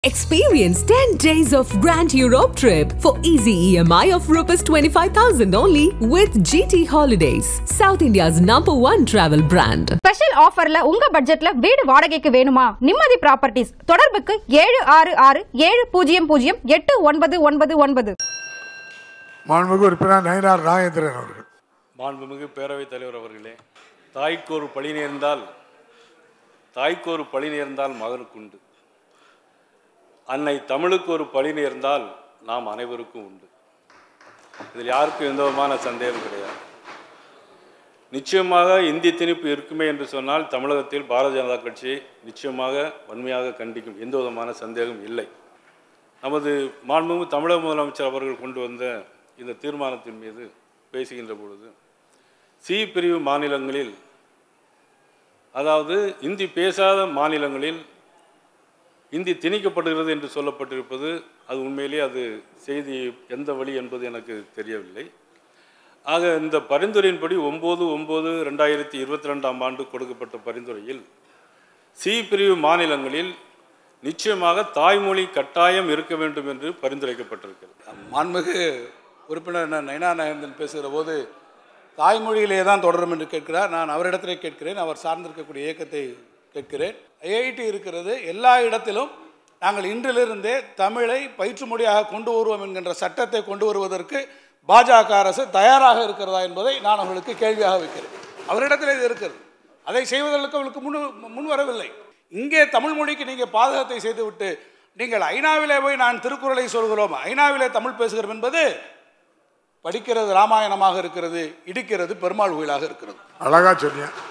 Experience 10 days of Grand Europe trip for easy EMI of Rs 25,000 only with GT Holidays, South India's number one travel brand. Special ஆஃபர்ல உங்க பட்ஜெட்ல வீடு வாடகைக்கு வேணுமா நிம்மதி properties தொடர்புக்கு ஏழு ஆறு ஆறு ஏழு பூஜ்ஜியம் பூஜ்ஜியம் எட்டு ஒன்பது ஒன்பது ஒன்பது மாண்புமிகு உறுப்பினர் நயினார் நாகேந்திரன் அவர்கள் மாண்புமிகு பேரவைத் தலைவர் அவர்களே தாய்க்கு ஒரு பழி நேர்ந்தால் தாய்க்கு ஒரு பழி நேர்ந்தால் மகனுக்குண்டு அன்னை தமிழுக்கு ஒரு பழி நேர்ந்தால் நாம் அனைவருக்கும் உண்டு இதில் யாருக்கும் எந்த விதமான சந்தேகம் கிடையாது நிச்சயமாக இந்தி திணிப்பு இருக்குமே என்று சொன்னால் தமிழகத்தில் பாரதிய ஜனதா கட்சி நிச்சயமாக வன்மையாக கண்டிக்கும் எந்த விதமான சந்தேகம் இல்லை நமது மாண்புமிகு தமிழக முதலமைச்சர் அவர்கள் கொண்டு வந்த இந்த தீர்மானத்தின் மீது பேசுகின்ற பொழுது சி பிரிவு மாநிலங்களில் அதாவது இந்தி பேசாத மாநிலங்களில் இந்தி திணிக்கப்படுகிறது என்று சொல்லப்பட்டிருப்பது அது உண்மையிலேயே அது செய்தி எந்த வழி என்பது எனக்கு தெரியவில்லை ஆக இந்த பரிந்துரையின்படி ஒம்பது ஒம்பது ரெண்டாயிரத்தி இருபத்தி ரெண்டாம் ஆண்டு கொடுக்கப்பட்ட பரிந்துரையில் சி பிரிவு மாநிலங்களில் நிச்சயமாக தாய்மொழி கட்டாயம் இருக்க வேண்டும் என்று பரிந்துரைக்கப்பட்டிருக்கிறது மாண்புமிகு உறுப்பினர் அண்ணன் நயனா நகேந்திரன் பேசுகிற போது தாய்மொழியிலே தான் தொடரும் என்று கேட்கிறார் நான் அவரிடத்திலே கேட்கிறேன் அவர் சார்ந்திருக்கக்கூடிய இயக்கத்தை கேட்கிறேன் ஐஐடி இருக்கிறது எல்லா இடத்திலும் நாங்கள் இன்றிலிருந்தே தமிழை பயிற்று மொழியாக கொண்டு வருவோம் என்கின்ற சட்டத்தை கொண்டு வருவதற்கு பாஜக அரசு தயாராக இருக்கிறதா என்பதை நான் அவர்களுக்கு கேள்வியாக வைக்கிறேன் அவரிடத்தில் இது இருக்கிறது அதை செய்வதற்கு அவர்களுக்கு முன் முன் வரவில்லை இங்கே தமிழ் மொழிக்கு நீங்கள் பாதகத்தை செய்துவிட்டு நீங்கள் ஐநாவிலே போய் நான் திருக்குறளை சொல்கிறோம் ஐநாவிலே தமிழ் பேசுகிறோம் என்பது படிக்கிறது ராமாயணமாக இருக்கிறது இடிக்கிறது பெருமாள் கோயிலாக இருக்கிறது அழகா சொன்னீங்க